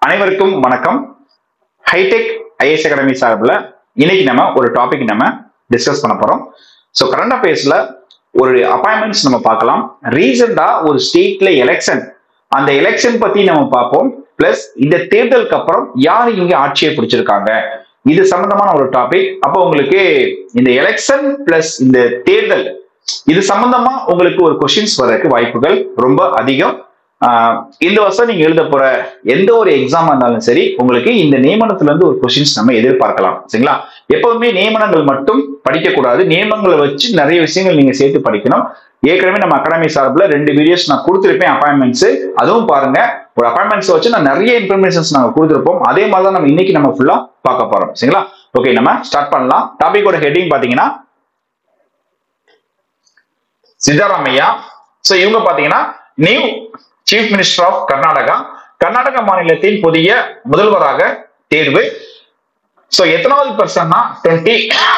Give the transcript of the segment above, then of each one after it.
அனைவருக்கும் வணக்கம் hitech IS academy சார்பில் இன்னைக்கு நம்ம ஒரு டாபிக் நம்ம டிஸ்கஸ் பண்ண போறோம் ஸோ கரண்ட் அஃபேர்ஸ்ல ஒரு அப்பாயின்மெண்ட்ஸ் நம்ம பார்க்கலாம் ரீசெண்டா ஒரு ஸ்டேட்ல எலெக்ஷன் அந்த எலெக்ஷன் பத்தி நம்ம பார்ப்போம் பிளஸ் இந்த தேர்தலுக்கு அப்புறம் யார் இங்க ஆட்சியை பிடிச்சிருக்காங்க இது சம்பந்தமான ஒரு டாபிக் அப்போ உங்களுக்கு இந்த எலெக்ஷன் பிளஸ் இந்த தேர்தல் இது சம்பந்தமா உங்களுக்கு ஒரு கொஸ்டின்ஸ் வர்றதுக்கு வாய்ப்புகள் ரொம்ப அதிகம் ஆஹ் இந்த வருஷம் நீங்க எழுத போற எந்த ஒரு எக்ஸாம் இருந்தாலும் சரி உங்களுக்கு இந்த நியமனத்துல இருந்து ஒரு கொஸ்டின்ஸ் நம்ம எதிர்பார்க்கலாம் சரிங்களா எப்பவுமே நியமனங்கள் மட்டும் படிக்கக்கூடாது நியமனங்களை வச்சு நிறைய விஷயங்கள் நீங்க சேர்த்து படிக்கணும் ஏற்கனவே நம்ம அகாடமி சார்பில் ரெண்டு வீடியோஸ் நான் கொடுத்துருப்பேன் அப்பாயின்மெண்ட்ஸ் அதுவும் பாருங்க ஒரு அப்பாயின்மெண்ட்ஸ் வச்சு நான் நிறைய இன்ஃபர்மேஷன்ஸ் நாங்க கொடுத்துருப்போம் அதே மாதிரி தான் நம்ம இன்னைக்கு நம்ம ஃபுல்லா பார்க்க போறோம் சரிங்களா ஓகே நம்ம ஸ்டார்ட் பண்ணலாம் டாபிக்கோட ஹெட்டிங் பாத்தீங்கன்னா சித்தாராமையா சோ இவங்க பாத்தீங்கன்னா new chief minister of Karnataka Karnataka மாநிலத்தின் புதிய முதல்வராக தேர்வு சோ எத்தனாவது பர்சன்னா டுவெண்ட்டி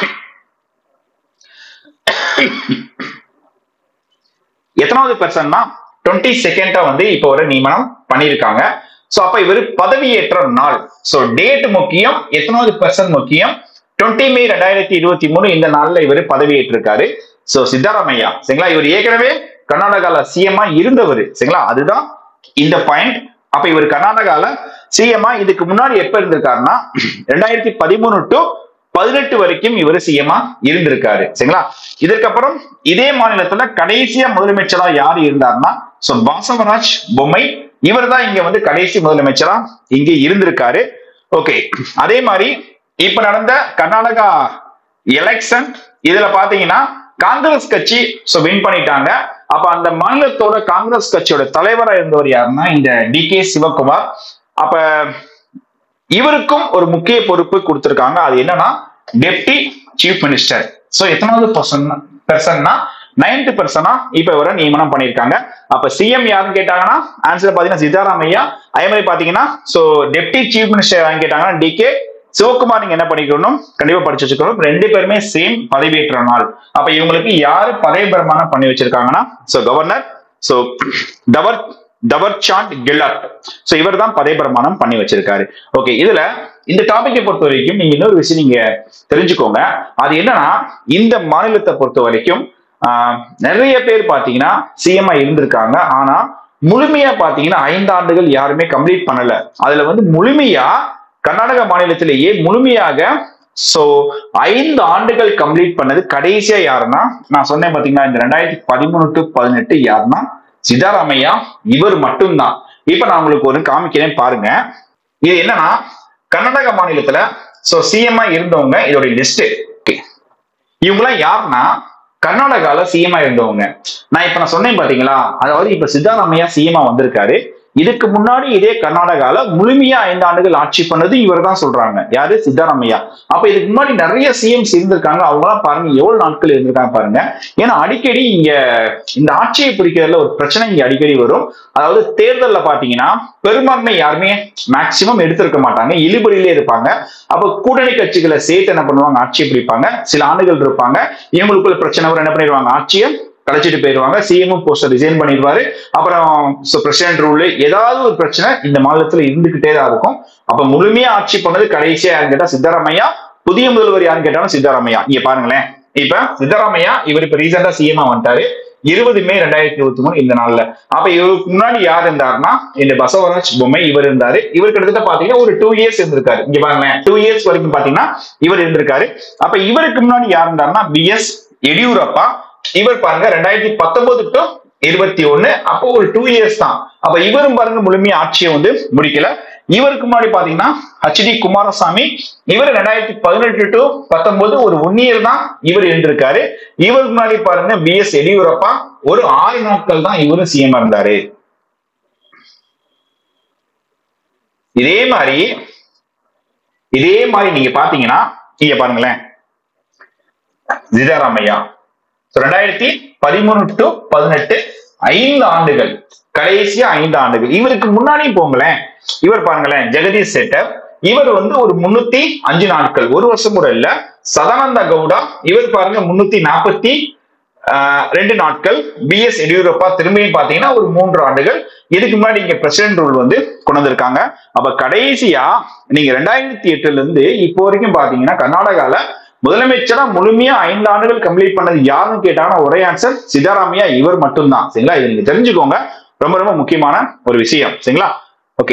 எத்தனாவது பர்சன்னா டுவெண்ட்டி செகண்டா வந்து இப்போ ஒரு நியமனம் பண்ணியிருக்காங்க சோ அப்ப இவர் பதவியேற்ற நாள் சோ டேட் முக்கியம் எத்தனாவது பர்சன் முக்கியம் டுவெண்ட்டி மே ரெண்டாயிரத்தி இருபத்தி மூணு இந்த நாள்ல இவர் பதவியேற்றிருக்காரு சோ சித்தாராமையா சரிங்களா இவர் ஏற்கனவே கர்நாடகால சிஎம்ஆ இருந்தவர் சரிங்களா அதுதான் இந்த பாயிண்ட் அப்ப இவர் கர்நாடகால சிஎம்ஆ இதுக்கு முன்னாடி எப்ப இருந்திருக்காருன்னா ரெண்டாயிரத்தி பதிமூணு டு பதினெட்டு வரைக்கும் இவர் சிஎம்ஆ இருந்திருக்காரு சரிங்களா இதற்கப்புறம் இதே மாநிலத்துல கடைசியா முதலமைச்சரா யார் இருந்தார்னா சோ பாசவராஜ் பொம்மை இவர் தான் இங்க வந்து கடைசி முதலமைச்சரா இங்க இருந்திருக்காரு ஓகே அதே மாதிரி இப்ப நடந்த கர்நாடகா எலெக்ஷன் இதுல பாத்தீங்கன்னா காங்கிரஸ் கட்சி சோ வின் பண்ணிட்டாங்க அப்ப அந்த மாநிலத்தோட காங்கிரஸ் கட்சியோட தலைவரா இருந்தவர் யாருன்னா இந்த டி கே சிவகுமார் அப்ப இவருக்கும் ஒரு முக்கிய பொறுப்பு கொடுத்திருக்காங்க அது என்னன்னா டெப்டி சீஃப் மினிஸ்டர் சோ எத்தனாவது பர்சன் பெர்சன்னா நைன்த் பர்சனா இப்ப இவரை நியமனம் பண்ணிருக்காங்க அப்ப சிஎம் யாருன்னு கேட்டாங்கன்னா ஆன்சர் பாத்தீங்கன்னா சித்தாராமையா அதே மாதிரி பாத்தீங்கன்னா சோ டெப்டி சீஃப் மினிஸ்டர் யாருன்னு கேட்டாங்கன்னா டி கே சிவகுமார் நீங்க என்ன பண்ணிக்கணும் கண்டிப்பா படிச்சு வச்சுக்கணும் ரெண்டு பேருமே சேம் பதவியேற்ற நாள் அப்ப இவங்களுக்கு யாரு பதவி பிரமாணம் பண்ணி வச்சிருக்காங்கன்னா so governor so Thawar Thawar Chand Gehlot so இவர் தான் பதவி பிரமாணம் பண்ணி வச்சிருக்காரு ஓகே இதுல இந்த டாபிக்கை பொறுத்த வரைக்கும் நீங்க இன்னொரு விஷயம் நீங்க தெரிஞ்சுக்கோங்க அது என்னன்னா இந்த மாநிலத்தை பொறுத்த வரைக்கும் ஆஹ், நிறைய பேர் பாத்தீங்கன்னா சிஎம்ஐ இருந்திருக்காங்க ஆனா முழுமையா பாத்தீங்கன்னா ஐந்து ஆண்டுகள் யாருமே கம்ப்ளீட் பண்ணல அதுல வந்து முழுமையா கர்நாடக மாநிலத்திலேயே முழுமையாக சோ ஐந்து ஆண்டுகள் கம்ப்ளீட் பண்ணது கடைசியா யாருன்னா நான் சொன்னேன் பாத்தீங்கன்னா இந்த ரெண்டாயிரத்தி பதிமூணு டு பதினெட்டு யாருன்னா சித்தாராமையா இவர் மட்டும்தான் இப்ப நான் உங்களுக்கு ஒரு காமிக்கிறேன் பாருங்க இது என்னன்னா கர்நாடக மாநிலத்துல சோ சிஎம்ஐ இருந்தவங்க இதோட லிஸ்ட் இவங்கெல்லாம் யாருன்னா கர்நாடகால சிஎம்ஆ இருந்தவங்க நான் இப்ப நான் சொன்னேன் பாத்தீங்களா அதாவது இப்ப சித்தாராமையா சிஎம்ஆ வந்திருக்காரு இதுக்கு முன்னாடி இதே கர்நாடகால முழுமையா ஐந்து ஆண்டுகள் ஆட்சி பண்ணது இவர் தான் சொல்றாங்க யாரு சித்தாராமையா அப்ப இதுக்கு முன்னாடி நிறைய சிஎம்ஸ் இருந்திருக்காங்க அவங்க எல்லாம் பாருங்க எவ்வளவு நாட்கள் இருந்திருக்காங்க பாருங்க ஏன்னா அடிக்கடி இங்க இந்த ஆட்சியை பிடிக்கிறதுல ஒரு பிரச்சனை இங்க அடிக்கடி வரும் அதாவது தேர்தல்ல பாத்தீங்கன்னா பெரும்பான்மை யாருமே மேக்சிமம் எடுத்திருக்க மாட்டாங்க இழுபறியிலே இருப்பாங்க அப்ப கூட்டணி கட்சிகளை சேர்த்து என்ன பண்ணுவாங்க ஆட்சியை பிடிப்பாங்க சில ஆண்டுகள் இருப்பாங்க இவங்களுக்குள்ள பிரச்சனை வரும் என்ன பண்ணிடுவாங்க ஆட்சியை கலைச்சிட்டு போயிடுவாங்க சிஎம் போஸ்டர் ரிசைன் பண்ணிடுவாரு அப்புறம் பிரசிடென்ட் ரூல் ஏதாவது ஒரு பிரச்சனை இந்த மாநிலத்துல இருந்துகிட்டே தான் இருக்கும் அப்ப முழுமையா ஆட்சி பண்ணது கடைசியா யாருன்னு கேட்டா சித்தராமையா புதிய முதல்வர் யாருன்னு கேட்டாலும் சித்தராமையா இங்க பாருங்களேன் இப்ப சித்தராமையா இவர் இப்ப ரீசெண்டா சிஎம்ஆ வந்துட்டாரு இருபது மே ரெண்டாயிரத்தி இருபத்தி மூணு இந்த நாள்ல அப்ப இவருக்கு முன்னாடி யார் இருந்தாருன்னா இந்த பசவராஜ் பொம்மை இவர் இருந்தாரு இவர் கிட்டத்தட்ட பாத்தீங்கன்னா ஒரு டூ இயர்ஸ் இருந்திருக்காரு இங்க பாருங்களேன் டூ இயர்ஸ் வரைக்கும் பாத்தீங்கன்னா இவர் இருந்திருக்காரு அப்ப இவருக்கு முன்னாடி யார் இருந்தாருன்னா பி எஸ் எடியூரப்பா இவர் பாருங்க ரெண்டாயிரத்தி பத்தொன்பது டு இருபத்தி ஒண்ணு அப்போ ஒரு டூ இயர்ஸ் தான் அப்ப இவரும் பாருங்க முழுமையா ஆட்சியை வந்து முடிக்கல இவருக்கு முன்னாடி பாத்தீங்கன்னா ஹச்டி குமாரசாமி இவர் ரெண்டாயிரத்தி பதினெட்டு டு பத்தொன்பது ஒரு ஒன் இயர் தான் இவர் இருந்திருக்காரு இவருக்கு முன்னாடி பாருங்க பி எஸ் எடியூரப்பா ஒரு ஆறு நாட்கள் தான் இவரும் சிஎம் இருந்தாரு இதே மாதிரி இதே மாதிரி நீங்க பாத்தீங்கன்னா இங்க பாருங்களேன் சிதாராமையா ரெண்டாயிரத்தி பதிமூணு டு பதினெட்டு ஐந்து ஆண்டுகள் கடைசியா ஐந்து ஆண்டுகள் இவருக்கு முன்னாடி போங்களேன் இவர் பாருங்களேன் ஜெகதீஷ் சேட்டர் இவர் வந்து ஒரு முன்னூத்தி அஞ்சு நாட்கள் ஒரு வருஷம் கூட இல்ல சதானந்த கவுடா இவர் பாருங்க முன்னூத்தி நாற்பத்தி ஆஹ், ரெண்டு நாட்கள் பி எஸ் எடியூரப்பா திரும்பியும் பாத்தீங்கன்னா ஒரு மூன்று ஆண்டுகள் இதுக்கு முன்னாடி இங்க பிரசிடென்ட் ரூல் வந்து கொண்டு வந்திருக்காங்க அப்ப கடைசியா நீங்க ரெண்டாயிரத்தி எட்டுல இருந்து இப்போ வரைக்கும் பாத்தீங்கன்னா கர்நாடகால முதலமைச்சரா முழுமையா ஐந்து ஆண்டுகள் கம்ப்ளீட் பண்ணது யாருன்னு கேட்டாங்கன்னா ஒரே ஆன்சர் சித்தாராமையா இவர் மட்டும்தான் சரிங்களா இது நீங்க தெரிஞ்சுக்கோங்க ரொம்ப ரொம்ப முக்கியமான ஒரு விஷயம் சரிங்களா ஓகே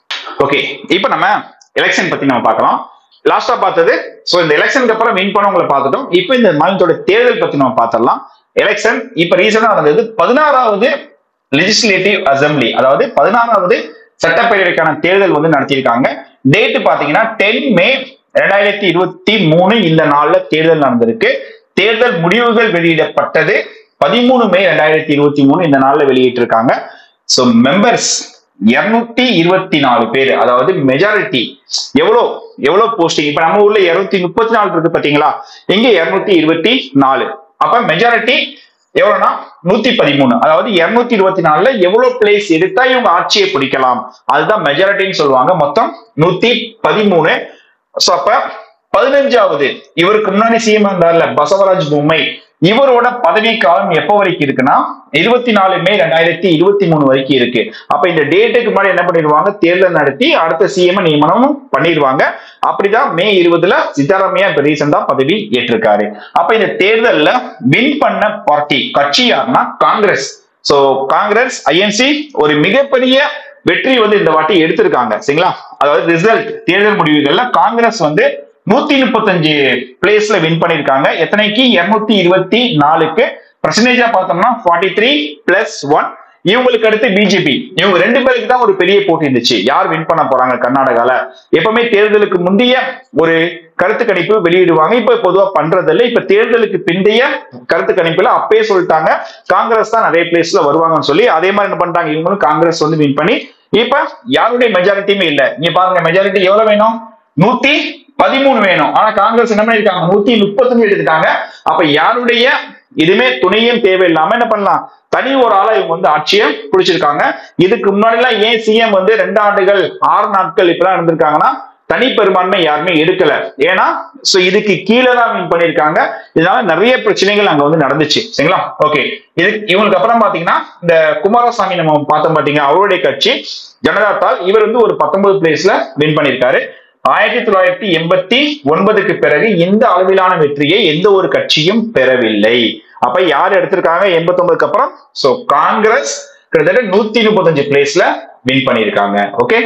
ஓகே இப்போ நம்ம எலெக்ஷன் பத்தி நம்ம பார்க்கலாம் லாஸ்டா பார்த்தது சோ இந்த எலெக்ஷனுக்கு அப்புறம் வின் பண்ணவங்களை பார்த்துட்டோம் இப்போ இந்த மாநிலத்தோட தேர்தல் பத்தி நம்ம பார்த்துடலாம் எலெக்ஷன் இப்ப ரீசெண்டா நடந்தது பதினாறாவது லெஜிஸ்லேட்டிவ் அசம்பிளி அதாவது பதினாறாவது சட்டப்பேரவைக்கான தேர்தல் வந்து நடத்தியிருக்காங்க டேட் பாத்தீங்கன்னா டென் மே ரெண்டாயிரத்தி இருபத்தி மூணு இந்த நாள்ல தேர்தல் நடந்திருக்கு தேர்தல் முடிவுகள் வெளியிடப்பட்டது பதிமூணு மே ரெண்டாயிரத்தி இருபத்தி மூணு இந்த நாள்ல வெளியிட்டிருக்காங்க சோ மெம்பர்ஸ் இருநூத்தி இருபத்தி நாலு பேர் அதாவது மெஜாரிட்டி எவ்வளவு எவ்வளவு போஸ்டிங் இப்ப நம்ம ஊர்ல இருநூத்தி முப்பத்தி நாலு இருக்கு பாத்தீங்களா இங்க இருநூத்தி இருபத்தி நாலு அப்ப மெஜாரிட்டி எவ்வளவுனா நூத்தி பதிமூணு அதாவது இருநூத்தி இருபத்தி நாலுல எவ்வளவு பிளேஸ் எடுத்தா இவங்க ஆட்சியை பிடிக்கலாம் அதுதான் மெஜாரிட்டின்னு சொல்லுவாங்க மொத்தம் நூத்தி பதிமூணு சோ அப்ப பதினஞ்சாவது இவருக்கு முன்னாடி சிஎம் இருந்தார்ல பசவராஜ் பொம்மை இவரோட பதவி காலம் எப்ப வரைக்கும் இருக்குன்னா இருபத்தி நாலு மே ரெண்டாயிரத்தி இருபத்தி மூணு வரைக்கும் இருக்கு அப்ப இந்த டேட்டுக்கு முன்னாடி என்ன பண்ணிடுவாங்க தேர்தல் நடத்தி அடுத்த சிஎம் நியமனமும் பண்ணிடுவாங்க அப்படிதான் மே இருபதுல சித்தாராமையா இப்ப ரீசெண்டா பதவி ஏற்றிருக்காரு அப்ப இந்த தேர்தல்ல வின் பண்ண பார்ட்டி கட்சி யாருன்னா காங்கிரஸ் சோ காங்கிரஸ் ஐஎன்சி ஒரு மிகப்பெரிய வெற்றி வந்து இந்த வாட்டி எடுத்திருக்காங்க சரிங்களா அதாவது ரிசல்ட் தேர்தல் முடிவுகள்ல காங்கிரஸ் வந்து நூத்தி முப்பத்தஞ்சு பிளேஸ்ல வின் பண்ணிருக்காங்க எத்தனைக்கு இருநூத்தி இருபத்தி நாலுக்கு பர்சன்டேஜா பார்த்தோம்னா ஃபார்ட்டி த்ரீ பிளஸ் ஒன் இவங்களுக்கு அடுத்து பிஜேபி இவங்க ரெண்டு பேருக்கு தான் ஒரு பெரிய போட்டி இருந்துச்சு யார் வின் பண்ண போறாங்க கர்நாடகால எப்பவுமே தேர்தலுக்கு முந்தைய ஒரு கருத்து கணிப்பு வெளியிடுவாங்க இப்ப பொதுவா பண்றது இல்ல இப்ப தேர்தலுக்கு பிந்தைய கருத்து கணிப்புல அப்பயே சொல்லிட்டாங்க காங்கிரஸ் தான் நிறைய பிளேஸ்ல வருவாங்கன்னு சொல்லி அதே மாதிரி என்ன பண்ணிட்டாங்க இவங்களும் காங்கிரஸ் வந்து வின் பண்ணி இப்ப யாருடைய மெஜாரிட்டியுமே இல்ல இங்க பாருங்க மெஜாரிட்டி எவ்வளவு வேணும் நூத்தி பதிமூணு வேணும் ஆனா காங்கிரஸ் என்ன பண்ணிருக்காங்க நூத்தி முப்பத்தஞ்சு எடுத்துட்டாங்க அப்ப யாருடைய இதுமே துணையும் தேவையில்லாம என்ன பண்ணலாம் தனி ஒரு ஆளா இவங்க வந்து ஆட்சியை பிடிச்சிருக்காங்க இதுக்கு முன்னாடி எல்லாம் ஏன் சிஎம் வந்து ரெண்டு ஆண்டுகள் ஆறு நாட்கள் இப்பெல்லாம் இருந்திருக்காங்கன்னா தனி பெரும்பான்மை யாருமே எடுக்கல ஏன்னா சோ இதுக்கு கீழே தான் வின் பண்ணிருக்காங்க இதனால நிறைய பிரச்சனைகள் அங்க வந்து நடந்துச்சு சரிங்களா ஓகே இது இவங்களுக்கு அப்புறம் பாத்தீங்கன்னா இந்த குமாரசாமி நம்ம பார்த்தோம் பாத்தீங்கன்னா அவருடைய கட்சி ஜனதா தாள் இவர் வந்து ஒரு பத்தொன்பது பிளேஸ்ல வின் பண்ணிருக்காரு ஆயிரத்தி தொள்ளாயிரத்தி எண்பத்தி ஒன்பதுக்கு பிறகு இந்த அளவிலான வெற்றியை எந்த ஒரு கட்சியும் பெறவில்லை அப்ப யார் எடுத்திருக்காங்க எண்பத்தி ஒன்பதுக்கு அப்புறம் சோ காங்கிரஸ் கிட்டத்தட்ட நூத்தி முப்பத்தஞ்சு பிளேஸ்ல வின் பண்ணிருக்காங்க ஓகே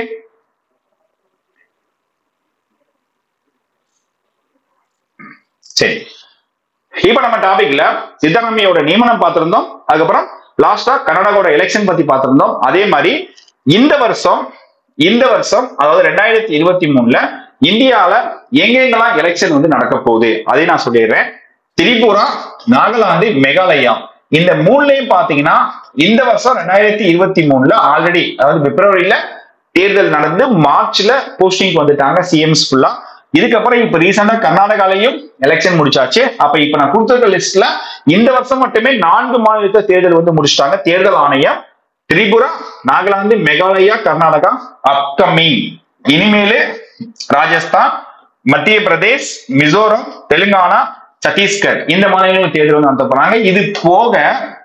சரி இப்ப நம்ம டாபிக்ல சித்தராமையோட நியமனம் பார்த்திருந்தோம் அதுக்கப்புறம் லாஸ்டா கர்நாடகாவோட எலெக்ஷன் பத்தி பார்த்திருந்தோம் அதே மாதிரி இந்த வருஷம் இந்த வருஷம் அதாவது ரெண்டாயிரத்தி இருபத்தி மூணுல இந்தியால எங்கெங்கெல்லாம் எலெக்ஷன் வந்து நடக்க போகுது அதை நான் சொல்லிடுறேன் திரிபுரா நாகாலாந்து மேகாலயா இந்த மூணுலயும் பாத்தீங்கன்னா இந்த வருஷம் ரெண்டாயிரத்தி இருபத்தி மூணுல ஆல்ரெடி அதாவது பிப்ரவரியில தேர்தல் நடந்து மார்ச்ல போஸ்டிங் வந்துட்டாங்க சிஎம்ஸ் ஃபுல்லா இதுக்கப்புறம் இப்ப ரீசெண்டா கர்நாடகாலையும் எலெக்ஷன் முடிச்சாச்சு அப்ப இப்ப நான் கொடுத்திருக்க லிஸ்ட்ல இந்த வருஷம் மட்டுமே நான்கு மாநிலத்தை தேர்தல் வந்து முடிச்சிட்டாங்க தேர்தல் ஆணையம் திரிபுரா நாகாலாந்து மேகாலயா கர்நாடகா அப்கமிங் இனிமேலு ராஜஸ்தான் மத்திய பிரதேஷ் மிசோரம் தெலுங்கானா சத்தீஸ்கர் இந்த மாநிலங்கள் தேர்தல் வந்து நடத்த போறாங்க இது போக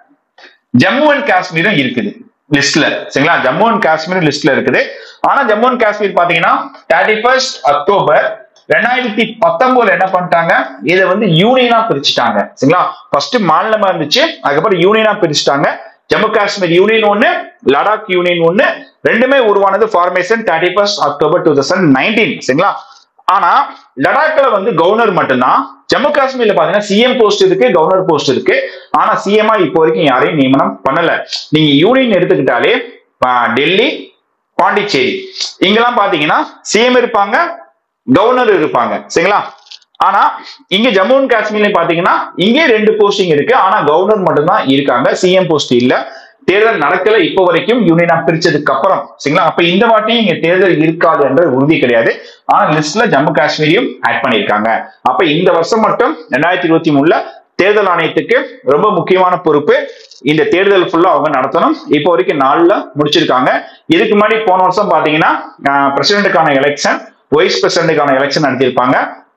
ஜம்மு அண்ட் காஷ்மீரும் இருக்குது லிஸ்ட்ல சரிங்களா ஜம்மு அண்ட் காஷ்மீர் லிஸ்ட்ல இருக்குது ஆனா ஜம்மு அண்ட் காஷ்மீர் பாத்தீங்கன்னா தேர்ட்டி ஃபர்ஸ்ட் அக்டோபர் ரெண்டாயிரத்தி பத்தொன்பதுல என்ன பண்ணிட்டாங்க இதை வந்து யூனியனா பிரிச்சுட்டாங்க சரிங்களா ஃபர்ஸ்ட் மாநிலமா இருந்துச்சு அதுக்கப்புறம் யூனியனா பிரிச்சுட்டாங்க ஜம்மு காஷ்மீர் யூனியன் ஒண்ணு லடாக் யூனியன் ஒண்ணு ரெண்டுமே உருவானது formation thirty first October two thousand nineteen சரிங்களா ஆனா லடாக்ல வந்து கவர்னர் மட்டும்தான் ஜம்மு காஷ்மீர்ல பாத்தீங்கன்னா சிஎம் போஸ்ட் இருக்கு கவர்னர் போஸ்ட் இருக்கு ஆனா சிஎம்ஆ இப்போ வரைக்கும் யாரையும் நியமனம் பண்ணல நீங்க யூனியன் எடுத்துக்கிட்டாலே ஆஹ், டெல்லி பாண்டிச்சேரி இங்கெல்லாம் பாத்தீங்கன்னா சிஎம் இருப்பாங்க கவர்னர் இருப்பாங்க சரிங்களா ஆனா இங்க ஜம்மு அண்ட் காஷ்மீர்ல பாத்தீங்கன்னா இங்கே ரெண்டு போஸ்டிங் இருக்கு ஆனா கவர்னர் மட்டும்தான் இருக்காங்க சிஎம் போஸ்ட் இல்ல தேர்தல் நடக்கல இப்போ வரைக்கும் யூனியனா பிரிச்சதுக்கு அப்புறம் சரிங்களா அப்ப இந்த வாட்டியும் இங்க தேர்தல் இருக்காது என்ற உறுதி கிடையாது ஆனா லிஸ்ட்ல ஜம்மு காஷ்மீரையும் ஆட் பண்ணிருக்காங்க அப்ப இந்த வருஷம் மட்டும் ரெண்டாயிரத்தி இருபத்தி மூணுல தேர்தல் ஆணையத்துக்கு ரொம்ப முக்கியமான பொறுப்பு இந்த தேர்தல் ஃபுல்லா அவங்க நடத்தணும் இப்போ வரைக்கும் நாலுல முடிச்சிருக்காங்க இதுக்கு முன்னாடி போன வருஷம் பாத்தீங்கன்னா பிரசிடென்ட்டுக்கான எலெக்ஷன் வைஸ் பிரசிடென்ட்டுக்கான எலெக்ஷன் நடத்தியிருப்பாங்க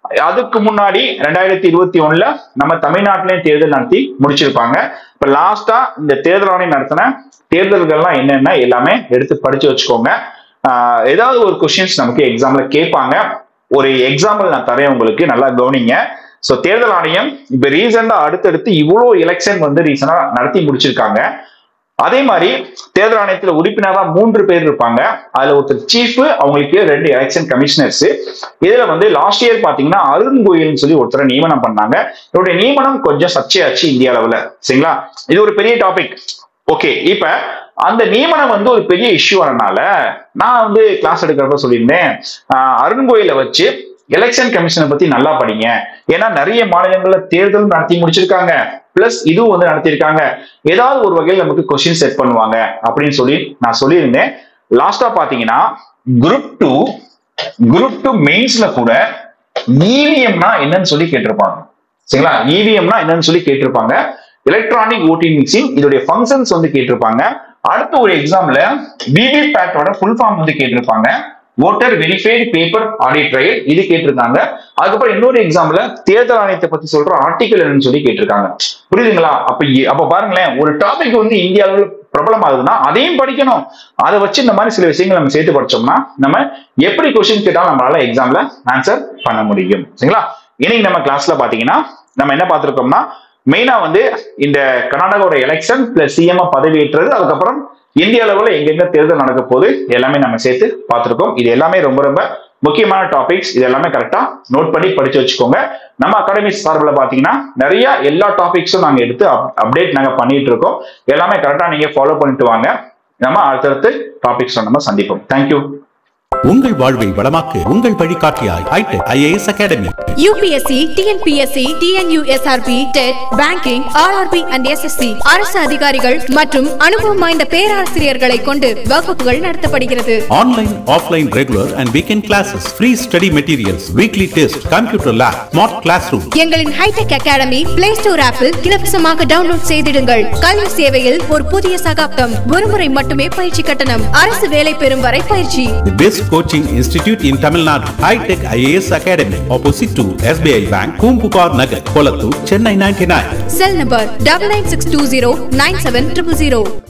அதுக்கு முன்னாடி ரெண்டாயிரத்தி இருபத்தி ஒண்ணுல நம்ம தமிழ்நாட்டிலையும் தேர்தல் நடத்தி முடிச்சிருப்பாங்க இப்ப லாஸ்டா இந்த தேர்தல் ஆணையம் நடத்தின தேர்தல்கள்லாம் என்னென்ன எல்லாமே எடுத்து படிச்சு வச்சுக்கோங்க ஆஹ் ஏதாவது ஒரு கொஸ்டின்ஸ் நமக்கு எக்ஸாம்ல கேட்பாங்க ஒரு எக்ஸாம்பிள் நான் தரேன் உங்களுக்கு நல்லா கவனிங்க சோ தேர்தல் ஆணையம் இப்ப ரீசெண்டா அடுத்தடுத்து இவ்வளவு எலெக்ஷன் வந்து ரீசனா நடத்தி முடிச்சிருக்காங்க அதே மாதிரி தேர்தல் ஆணையத்துல உறுப்பினரா மூன்று பேர் இருப்பாங்க அதுல ஒருத்தர் சீஃப் அவங்களுக்கு ரெண்டு எலெக்ஷன் கமிஷனர்ஸ் இதுல வந்து லாஸ்ட் இயர் பாத்தீங்கன்னா அருண் கோயில்னு சொல்லி ஒருத்தரை நியமனம் பண்ணாங்க இவருடைய நியமனம் கொஞ்சம் சர்ச்சையாச்சு இந்திய அளவுல சரிங்களா இது ஒரு பெரிய டாபிக் ஓகே இப்ப அந்த நியமனம் வந்து ஒரு பெரிய இஷ்யூ ஆனனால நான் வந்து கிளாஸ் எடுக்கிறப்ப சொல்லியிருந்தேன் ஆஹ் அருண் கோயிலை வச்சு எலெக்ஷன் கமிஷனை பத்தி நல்லா படிங்க ஏன்னா நிறைய மாநிலங்கள்ல தேர்தல் நடத்தி முடிச்சிருக்காங்க பிளஸ் இதுவும் வந்து நடத்தியிருக்காங்க ஏதாவது ஒரு வகையில் நமக்கு கொஸ்டின் செட் பண்ணுவாங்க அப்படின்னு சொல்லி நான் சொல்லியிருந்தேன் லாஸ்டா பாத்தீங்கன்னா குரூப் டூ குரூப் டூ மெயின்ஸ்ல கூட இவிஎம்னா என்னன்னு சொல்லி கேட்டிருப்பாங்க சரிங்களா இவிஎம்னா என்னன்னு சொல்லி கேட்டிருப்பாங்க எலக்ட்ரானிக் ஓட்டிங் மிஷின் இதோடைய ஃபங்க்ஷன்ஸ் வந்து கேட்டிருப்பாங்க அடுத்த ஒரு எக்ஸாம்ல விவி பேட்டோட ஃபுல் ஃபார்ம் வந்து கேட்டிருப்பாங்க voter verified paper audit trail இது கேட்டிருக்காங்க அதுக்கப்புறம் இன்னொரு எக்ஸாம்ல தேர்தல் ஆணையத்தை பத்தி சொல்ற ஆர்டிகல் என்னன்னு சொல்லி கேட்டிருக்காங்க புரியுதுங்களா அப்ப இ- அப்ப பாருங்களேன் ஒரு டாபிக் வந்து இந்தியாவில் பிரபலம் ஆகுதுன்னா அதையும் படிக்கணும் அதை வச்சு இந்த மாதிரி சில விஷயங்கள் நம்ம சேர்த்து படிச்சோம்னா நம்ம எப்படி கொஸ்டின் கேட்டாலும் நம்மளால எக்ஸாம்ல ஆன்சர் பண்ண முடியும் சரிங்களா இன்னைக்கு நம்ம கிளாஸ்ல பாத்தீங்கன்னா நம்ம என்ன பார்த்திருக்கோம்னா மெயினா வந்து இந்த கர்நாடகாவோட எலெக்ஷன் பிளஸ் சிஎம் பதவியேற்றது அதுக்கப்புறம் இந்திய அளவுல எங்கெங்க தேர்தல் நடக்க போகுது எல்லாமே நம்ம சேர்த்து பார்த்திருக்கோம் இது எல்லாமே ரொம்ப ரொம்ப முக்கியமான டாபிக்ஸ் இது எல்லாமே கரெக்டா நோட் பண்ணி படிச்சு வச்சுக்கோங்க நம்ம அகாடமிக் சார்பில் பாத்தீங்கன்னா நிறைய எல்லா டாபிக்ஸும் நாங்க எடுத்து அப்டேட் நாங்க பண்ணிட்டு இருக்கோம் எல்லாமே கரெக்டா நீங்க ஃபாலோ பண்ணிட்டு வாங்க நம்ம அடுத்தடுத்து டாபிக்ஸ் நம்ம சந்திப்போம் தேங்க்யூ உங்கள் வாழ்வை வளமாக்க உங்கள் வழிகாட்டியாய் hi-tech IAS academy UPSC TNPSC TNUSRB TET banking RRB and SSC அரசு அதிகாரிகள் மற்றும் அனுபவம் வாய்ந்த பேராசிரியர்களை கொண்டு வகுப்புகள் நடத்தப்படுகிறது online offline regular and weekend classes free study materials weekly test computer lab smart class room எங்களின் ஹைடெக் அகாடமி பிளே ஸ்டோர் ஆப்பில் இலவசமாக டவுன்லோட் செய்திடுங்கள் கல்வி சேவையில் ஒரு புதிய சகாப்தம் ஒருமுறை மட்டுமே பயிற்சி கட்டணம் அரசு வேலை பெறும் வரை பயிற்சி The best coaching institute in Tamil Nadu, High Tech IAS Academy, opposite to SBI Bank, Kumpupar Nagar, Kolattur, Chennai 99. Cell number double nine six two zero nine seven triple zero